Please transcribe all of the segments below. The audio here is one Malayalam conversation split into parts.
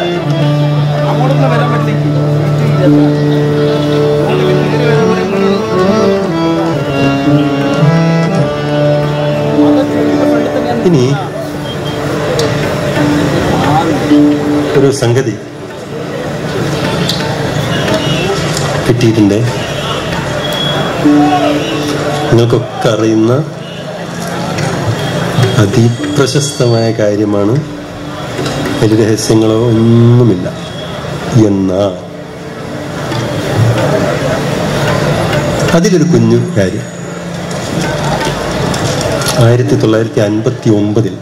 അങ്ങോട്ടൊന്നും വരാൻ പറ്റില്ല ഇനി ഒരു സംഗതി കിട്ടിയിട്ടുണ്ട് നിങ്ങൾക്കൊക്കെ അറിയുന്ന അതിപ്രശസ്തമായ കാര്യമാണ് വലിയ രഹസ്യങ്ങളോ ഒന്നുമില്ല എന്നാൽ അതിലൊരു കുഞ്ഞു കാര്യം ആയിരത്തി തൊള്ളായിരത്തി അൻപത്തി ഒമ്പതിൽ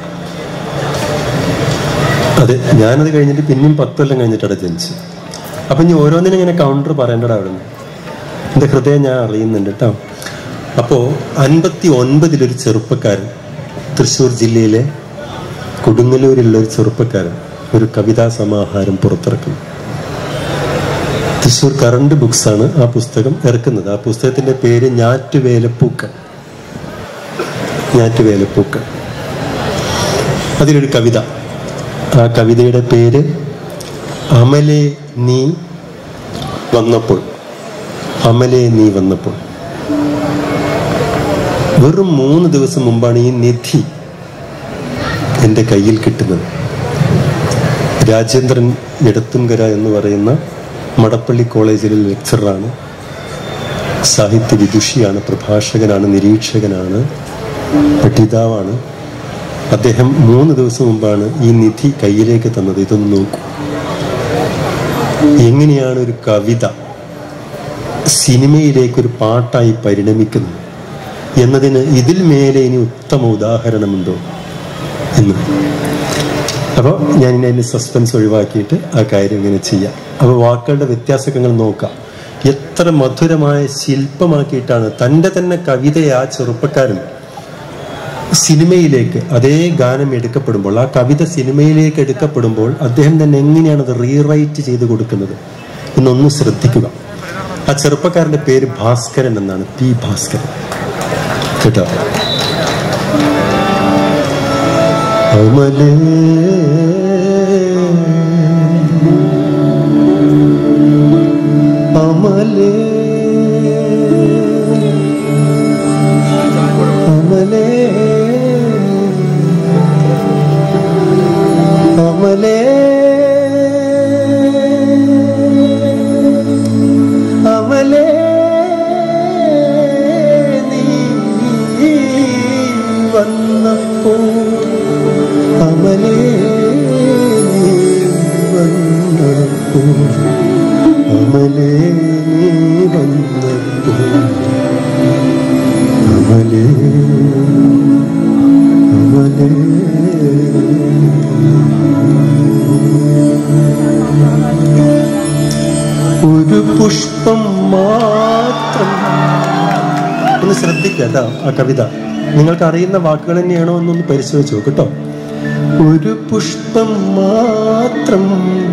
അതെ ഞാനത് കഴിഞ്ഞിട്ട് പിന്നെയും പത്ത് കൊല്ലം കഴിഞ്ഞിട്ടാണ് ജനിച്ചത് അപ്പം ഇനി ഓരോന്നിനും ഇങ്ങനെ കൗണ്ടർ പറയേണ്ടത് അവിടെ നിന്ന് എൻ്റെ ഹൃദയം ഞാൻ അറിയുന്നുണ്ട് കേട്ടോ അപ്പോൾ അൻപത്തി ഒൻപതിലൊരു ചെറുപ്പക്കാരൻ തൃശ്ശൂർ ജില്ലയിലെ കൊടുങ്ങല്ലൂരിലുള്ള ഒരു ചെറുപ്പക്കാരൻ ഒരു കവിതാ സമാഹാരം പുറത്തിറക്കും തൃശ്ശൂർ കറണ്ട് ബുക്സ് ആണ് ആ പുസ്തകം ഇറക്കുന്നത് ആ പുസ്തകത്തിന്റെ പേര് ഞാറ്റുവേലപ്പൂക്കൾ ഞാറ്റുവേലപ്പൂക്കൾ അതിലൊരു കവിത ആ കവിതയുടെ പേര് അമലെ നീ വന്നപ്പോൾ അമലെ നീ വന്നപ്പോൾ വെറും മൂന്ന് ദിവസം മുമ്പാണ് ഈ നിധി എൻ്റെ കയ്യിൽ കിട്ടുന്നത് രാജേന്ദ്രൻ എടത്തുംകര എന്ന് പറയുന്ന മടപ്പള്ളി കോളേജിലെ ലെക്ചറാണ് സാഹിത്യ വിദുഷിയാണ് പ്രഭാഷകനാണ് നിരീക്ഷകനാണ് പഠിതാവാണ് അദ്ദേഹം മൂന്ന് ദിവസം മുമ്പാണ് ഈ നിധി കയ്യിലേക്ക് തന്നത് ഇതൊന്ന് നോക്കൂ എങ്ങനെയാണ് ഒരു കവിത സിനിമയിലേക്ക് ഒരു പാട്ടായി പരിണമിക്കുന്നത് എന്നതിന് ഇതിൽ മേലെ ഇനി ഉത്തമ ഉദാഹരണമുണ്ടോ എന്ന് അപ്പോൾ ഞാൻ ഇനി അതിന്റെ സസ്പെൻസ് ഒഴിവാക്കിയിട്ട് ആ കാര്യം ഇങ്ങനെ ചെയ്യാം അപ്പോൾ വാക്കുകളുടെ വ്യത്യാസങ്ങൾ നിങ്ങൾ നോക്കാം എത്ര മധുരമായ ശില്പമാക്കിയിട്ടാണ് തൻ്റെ തന്നെ കവിതയെ ആ ചെറുപ്പക്കാരൻ സിനിമയിലേക്ക് അതേ ഗാനം എടുക്കപ്പെടുമ്പോൾ ആ കവിത സിനിമയിലേക്ക് എടുക്കപ്പെടുമ്പോൾ അദ്ദേഹം തന്നെ എങ്ങനെയാണ് അത് റീറൈറ്റ് ചെയ്ത് കൊടുക്കുന്നത് എന്നൊന്ന് ശ്രദ്ധിക്കുക ആ ചെറുപ്പക്കാരന്റെ പേര് ഭാസ്കരൻ എന്നാണ് പി ഭാസ്കരൻ കേട്ടോ അമലേ അമലേ അമലേ അമലേ അമലേ നീ വന്നപ്പോൾ അമലേ നീ വന്നപ്പോൾ അമലേ നീ വന്നപ്പോൾ അമലേ അമലേ ഒരു പുഷ്പം മാത്രം ഒന്ന് ശ്രദ്ധിക്കുക കേട്ടോ ആ കവിത നിങ്ങൾക്ക് അറിയുന്ന വാക്കുകൾ തന്നെയാണോ എന്നൊന്ന് പരിശോധിച്ചു നോക്ക് കേട്ടോ ഒരു പുഷ്പം മാത്രം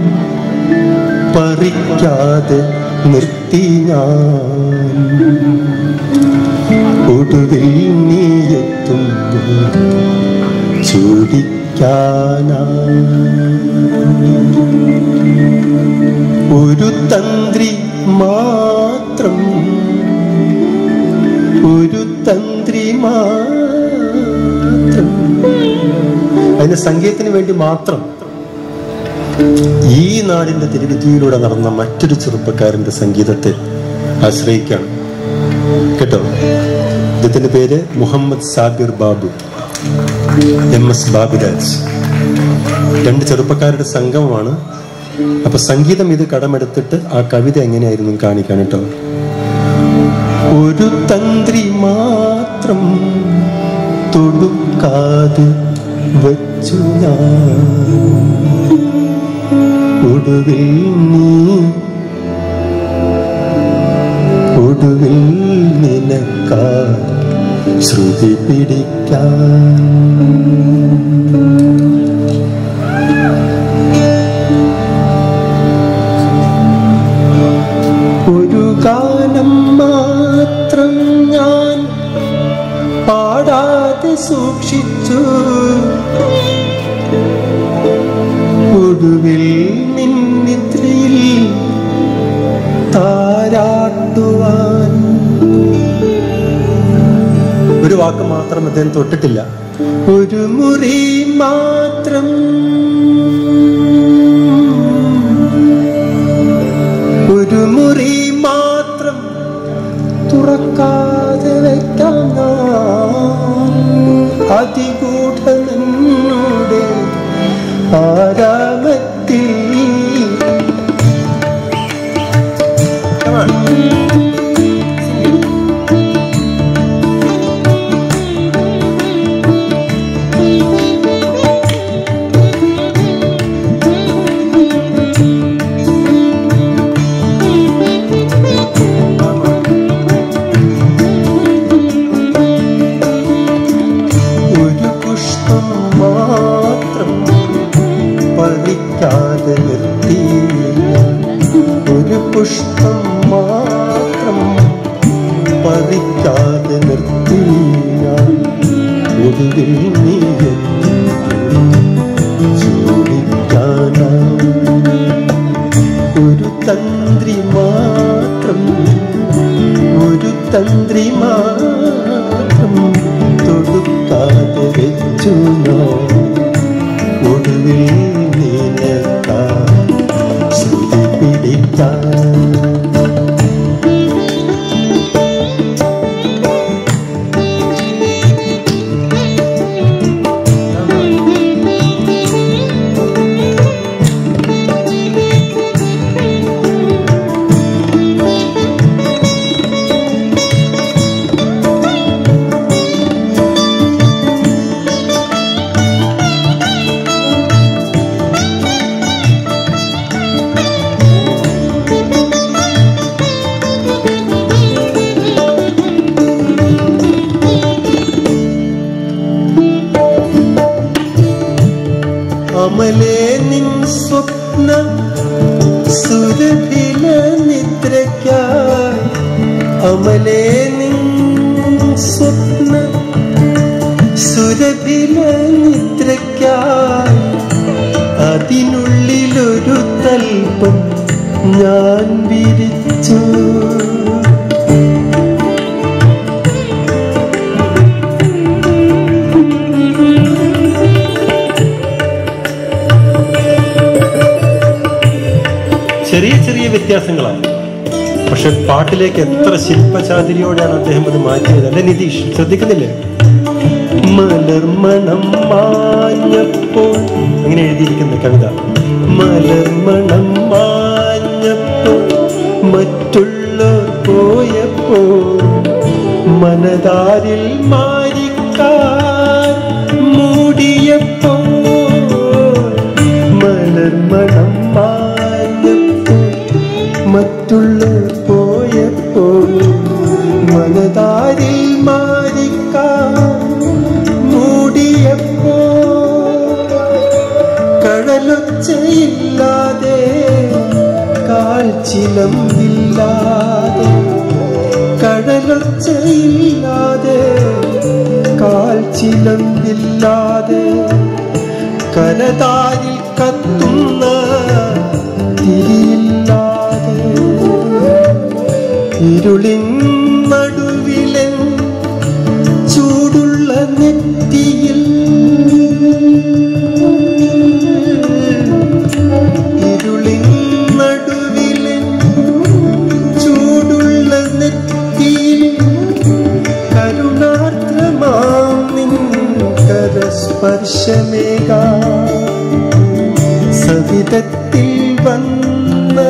പറിക്കാതെ നിർത്തി ഞാൻ ഒടുവിൽ നീ എത്തുമ്പോൾ ചൂടിക്കാനാ ഒരു തന്ത്രി മാത്രം ഒരു തന്ത്രി മാത്രം അതിന്റെ സംഗീതത്തിന് വേണ്ടി മാത്രം ഈ നാടിന്റെ തിരുവിധിയിലൂടെ നടന്ന മറ്റൊരു ചെറുപ്പക്കാരന്റെ സംഗീതത്തെ ആശ്രയിക്കാണ് കേട്ടോ ഇദ്ദേഹത്തിന്റെ പേര് മുഹമ്മദ് സാബിർ ബാബു എം എസ് ബാബുരാജ് രണ്ട് ചെറുപ്പക്കാരുടെ സംഗമമാണ് അപ്പൊ സംഗീതം ഇത് കടമെടുത്തിട്ട് ആ കവിത എങ്ങനെയായിരുന്നു എന്ന് കാണിക്കാൻ കേട്ടോ ഒരു തന്ത്രി മാത്രം തൊടുക്കാതെ വച്ചു ഞാൻ ഒടുവിൽ നീ ഒടുവിൽ നിനക്കാ ശ്രുതി പിടിക്കാൻ ഒരു ഗാനം മാത്രം ഞാൻ പാടാതെ സൂക്ഷിച്ചു ഒടുവിൽ അദ്ദേഹം തൊട്ടിട്ടില്ല ഒരു മുറി മാത്രം ഒരു മുറി മാത്രം തുറക്കാതെ വെക്കാം ഞാൻ അതിഗൂഢ നിന്നുടെ ആരാമത്തിൽ Come on. ഒരു പുഷ്പം മാത്രം പറിക്കാതെ നിർത്തി ഒരു പുഷ്പം മാത്രം പറിക്കാതെ നിർത്തി ഞാൻ ഒടുവിൽ നീ ചോദിക്കാനായി ഒരു തന്ത്രി മാത്രം ഒരു തന്ത്രി മാത്രം തൊടുക്കാതെ വെച്ചു ഞാൻ ഒടുവിൽ നിനക്കാ ശ്രുതി പിടിക്കാൻ അമലേ നിൻ സ്വപ്ന സുരഭില നിദ്രയ്ക്കായി അമലേ നിൻ സ്വപ്ന സുരഭില നിദ്രയ്ക്കായി അതിനുള്ളിലൊരു തൽപ്പം ഞാൻ വിരിച്ചു ചെറിയ ചെറിയ വ്യത്യാസങ്ങളാണ് പക്ഷെ പാട്ടിലേക്ക് എത്ര ശില്പചാതിരിയോടെയാണ് അദ്ദേഹം അത് മാറ്റിയത് അല്ലെ നിതീഷ് ശ്രദ്ധിക്കുന്നില്ലേ മലർമണം മാഞ്ഞപ്പോൾ അങ്ങനെ എഴുതിയിരിക്കുന്ന കവിത മലർമണം മാഞ്ഞപ്പോൾ മറ്റുള്ളവർ പോയപ്പോൾ മനതാരിൽ മാരിക്കാൻ മൂടിയപ്പോൾ മലർമണം മാഞ്ഞപ്പോൾ മറ്റുള്ളവർ പോയപ്പോൾ മനതാരിൽ മാരിക്കാൻ മൂടിയപ്പോ കടലൊച്ചയില്ലാതെ കാൽച്ചിലമ്പില്ലാതെ കടലൊച്ചയില്ലാതെ കാൽച്ചിലമ്പില്ലാതെ കരതാരിൽ കത്തുന്ന തിരിയില്ലാതെ ഇരുളിൻ നടുവിലൻ ചൂടുള്ള നെറ്റിയിൽ ഇരുളിൻ നടുവിലൻ ചൂടുള്ള നെറ്റിയിൽ കരുണാർദ്രമാം നിൻ കരസ്പർശമേക സവിധത്തിൽ വന്ന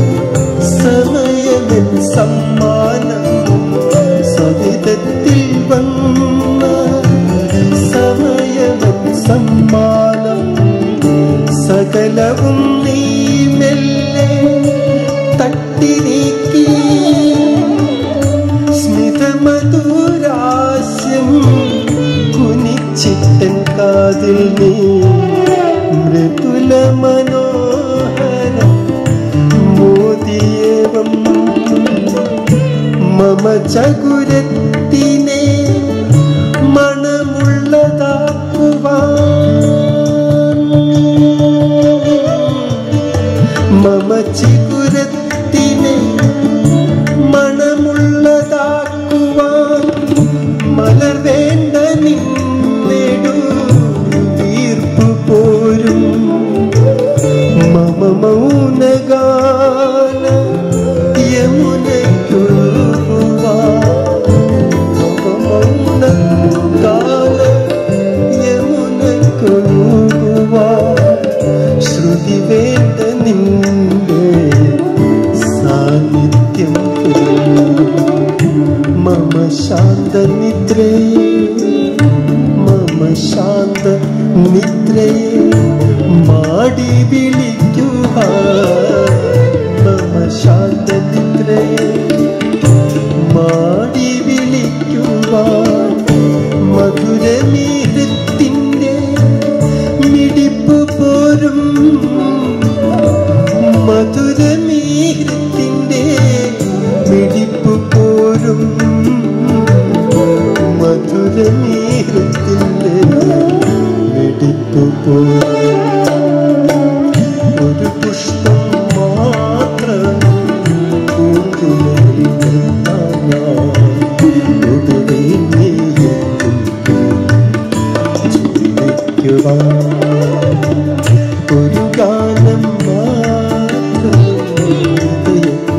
സമയമെൻ സമ്മാനം സവിധത്തിൽ വന്ന സമയമെൻ സമ്മാനം സകലവും നീ മെല്ലെ തട്ടി നീക്കി സ്മിതമധുരാസ്യം കുനിച്ചിട്ടൻ കാതിൽ നീ മൃദുല മനോഹര മോദിയേവം മമ ചകുരത്തിനെ മണമുള്ളതാക്കുവാൻ മമ ചികുരത്തിനെ മണമുള്ളതാക്കുവാൻ മലർ വേണ്ട നിൻ ശാന്ത നിദ്രയെ മമ ശാന്ത നിദ്രയെ മാടി വിളിക്കുക മമ ശാന്ത നിദ്രയെ മാടി വിളിക്കുവാൻ മധുരമീഹത്തിന്റെ മിടിപ്പ് പോരും മധുരമീഹത്തിന്റെ മിടിപ്പ് പോരും മധുരമീഹത്തിന്റെ മിടിപ്പ് പോരും ഒരു പുഷ്പം മാത്രം പൂങ്കുലയിൽ ഒരു ഗാനം മാത്രം ഹൃദയത്തിൽ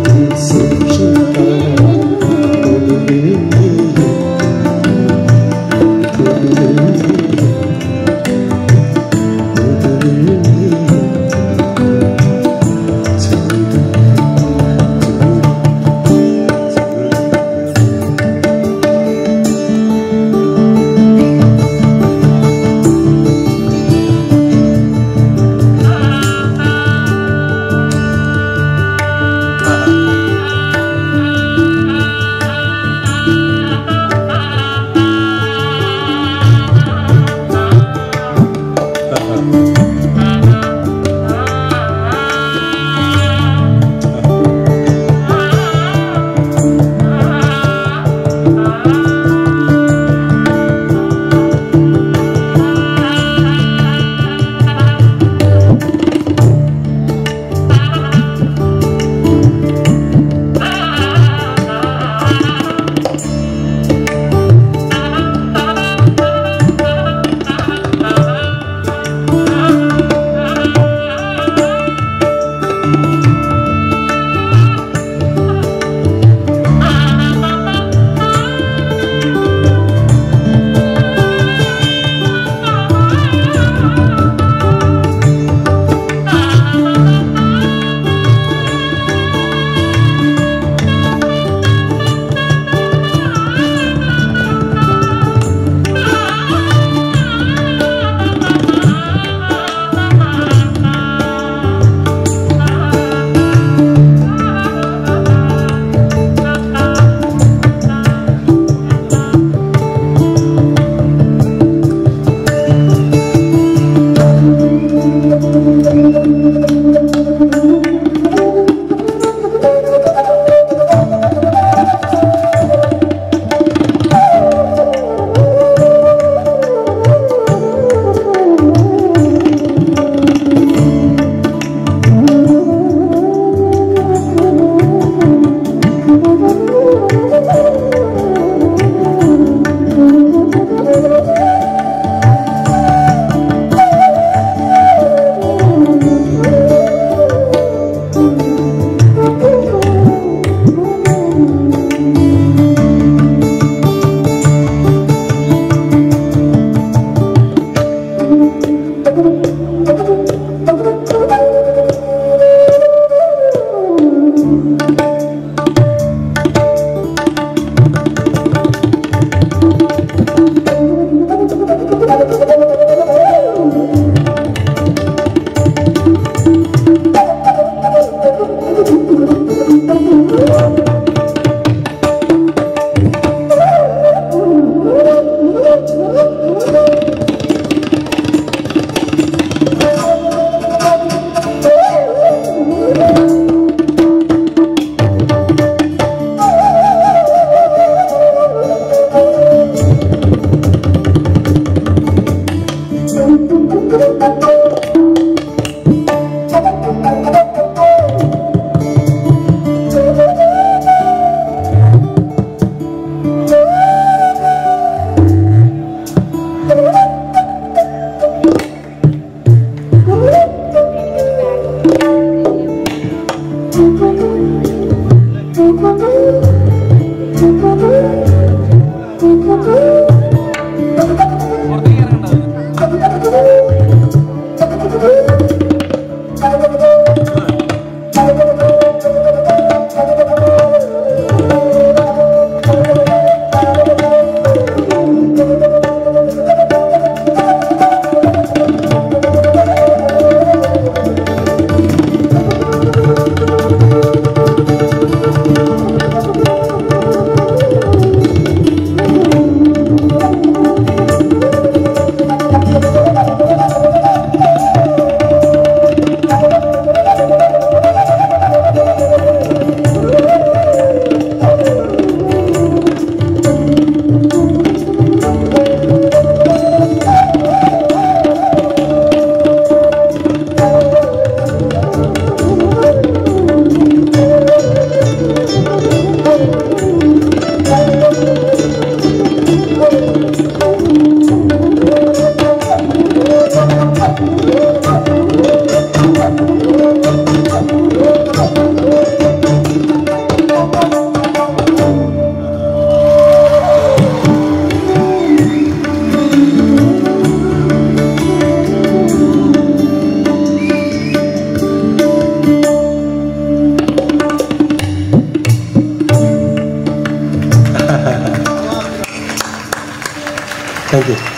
താങ്ക് യു